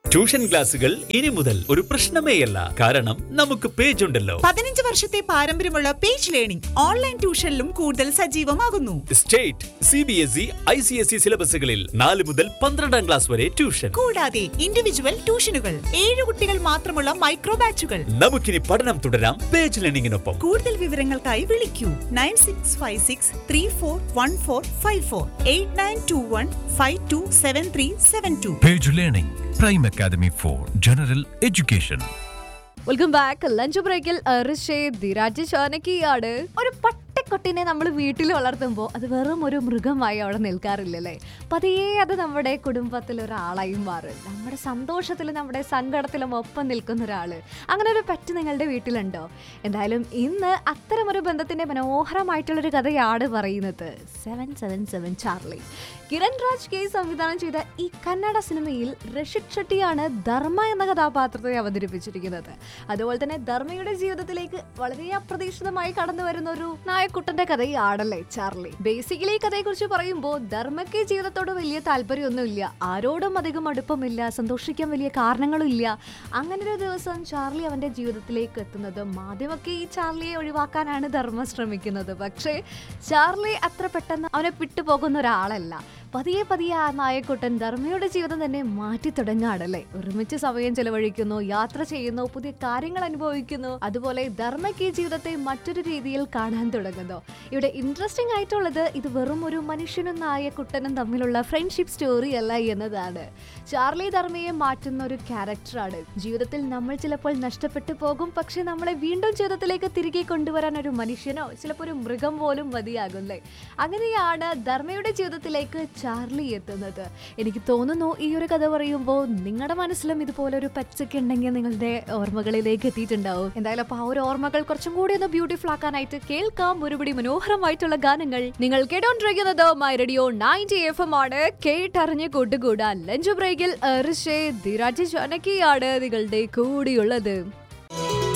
Tuition ക്ലാസുകൾ ഇനി മുതൽ ഒരു പ്രശ്നമേയല്ല കാരണം നമുക്ക് പേജ് ഉണ്ടല്ലോ പതിനഞ്ച് വർഷത്തെ പാരമ്പര്യമുള്ള പേജ് ലേണിംഗ് ഓൺലൈൻ ട്യൂഷനിലും കൂടുതൽ സജീവമാകുന്നു state C B S E I C S E സിലബസുകളിൽ നാല് മുതൽ പന്ത്രണ്ടാം ക്ലാസ് വരെ ട്യൂഷൻ കൂടാതെ ഇൻഡിവിജ്വൽ ട്യൂഷനുകൾ ഏഴ് കുട്ടികൾ മാത്രമുള്ള മൈക്രോ ബാച്ചുകൾ നമുക്കിനി പഠനം തുടരാം പേജ് ലേണിംഗിനൊപ്പം കൂടുതൽ വിവരങ്ങൾക്കായി വിളിക്കൂ nine six five six three four one four five four eight nine two one five two seven three seven two Page Learning, Prime Academy for General Education. Welcome back lunch ബ്രേക്കിൽ ധിരാജ് ചാനക്കിയാണ് ഒരു പട്ടിക്കുട്ടിനെ നമ്മൾ വീട്ടിൽ വളർത്തുമ്പോൾ അത് വെറും ഒരു മൃഗമായി അവിടെ നിൽക്കാറില്ലല്ലേ പതിയെ അത് നമ്മുടെ കുടുംബത്തിൽ ഒരാളായി മാറും നമ്മുടെ സന്തോഷത്തിലും നമ്മുടെ സങ്കടത്തിലും ഒപ്പം നിൽക്കുന്ന ഒരാൾ അങ്ങനെ ഒരു പെറ്റ് നിങ്ങളുടെ വീട്ടിലുണ്ടോ എന്തായാലും ഇന്ന് അത്തരമൊരു ബന്ധത്തിന്റെ മനോഹരമായിട്ടുള്ളൊരു കഥയാണ് പറയുന്നത് seven seven seven Charlie Kiran Raj K സംവിധാനം ചെയ്ത ഈ കന്നഡ സിനിമയിൽ റഷിദ് ഷെട്ടിയാണ് ധർമ്മ എന്ന കഥാപാത്രത്തെ അവതരിപ്പിച്ചിരിക്കുന്നത് അതുപോലെ തന്നെ ധർമ്മയുടെ ജീവിതത്തിലേക്ക് വളരെ അപ്രതീക്ഷിതമായി കടന്നു വരുന്ന ഒരു നായക്കുട്ടന്റെ കഥയാണല്ലേ ചാർലി ബേസിക്കലി ഈ കഥയെക്കുറിച്ച് പറയുമ്പോൾ ധർമ്മയ്ക്ക് ജീവിതത്തോട് വലിയ താല്പര്യമൊന്നുമില്ല ആരോടും അധികം അടുപ്പമില്ല സന്തോഷിക്കാൻ വലിയ കാരണങ്ങളും ഇല്ല അങ്ങനെ ഒരു ദിവസം ചാർലി അവന്റെ ജീവിതത്തിലേക്ക് എത്തുന്നത് മാധ്യമൊക്കെ ഈ ചാർലിയെ ഒഴിവാക്കാനാണ് ധർമ്മ ശ്രമിക്കുന്നത് പക്ഷേ ചാർലി അത്ര പെട്ടെന്ന് അവനെ വിട്ടുപോകുന്ന ഒരാളല്ല പതിയെ പതിയെ ആ നായക്കുട്ടൻ ധർമ്മയുടെ ജീവിതം തന്നെ മാറ്റി തുടങ്ങാണല്ലേ ഒരുമിച്ച് സമയം ചെലവഴിക്കുന്നു യാത്ര ചെയ്യുന്നു പുതിയ കാര്യങ്ങൾ അനുഭവിക്കുന്നു അതുപോലെ ധർമ്മയ്ക്ക് ഈ ജീവിതത്തെ മറ്റൊരു രീതിയിൽ കാണാൻ തുടങ്ങുന്നു ഇവിടെ ഇൻട്രസ്റ്റിംഗ് ആയിട്ടുള്ളത് ഇത് വെറും ഒരു മനുഷ്യനും നായക്കുട്ടനും തമ്മിലുള്ള ഫ്രണ്ട്ഷിപ്പ് സ്റ്റോറി അല്ല എന്നതാണ് ചാർലി ധർമ്മയെ മാറ്റുന്ന ഒരു ക്യാരക്ടറാണ് ജീവിതത്തിൽ നമ്മൾ ചിലപ്പോൾ നഷ്ടപ്പെട്ടു പോകും പക്ഷെ നമ്മളെ വീണ്ടും ജീവിതത്തിലേക്ക് തിരികെ കൊണ്ടുവരാൻ ഒരു മനുഷ്യനോ ചിലപ്പോൾ ഒരു മൃഗം പോലും മതിയാകും അങ്ങനെയാണ് ധർമ്മയുടെ ജീവിതത്തിലേക്ക് ചാർലി എത്തുന്നത് എനിക്ക് തോന്നുന്നു ഈ ഒരു കഥ പറയുമ്പോൾ നിങ്ങളുടെ മനസ്സിലും ഇതുപോലെ ഒരു പച്ചക്ക് ഉണ്ടെങ്കിൽ നിങ്ങളുടെ ഓർമ്മകളിലേക്ക് എത്തിയിട്ടുണ്ടാവും എന്തായാലും അപ്പോൾ ആ ഒരു ഓർമ്മകൾ കുറച്ചും കൂടി ഒന്ന് ബ്യൂട്ടിഫുൾ ആക്കാനായിട്ട് കേൾക്കാം ഒരുപടി മനോഹരമായിട്ടുള്ള ഗാനങ്ങൾ നിങ്ങൾ കേട്ടോണ്ടിരിക്കുന്നത് my radio ninety F M ആണ് കേട്ടറിഞ്ഞ് കൂട്ടുകൂടാൻ ലഞ്ച് ബ്രേക്കിൽ ഋഷേ ധിരാജ് ജാനകിയാണ് നിങ്ങളുടെ കൂടിയുള്ളത്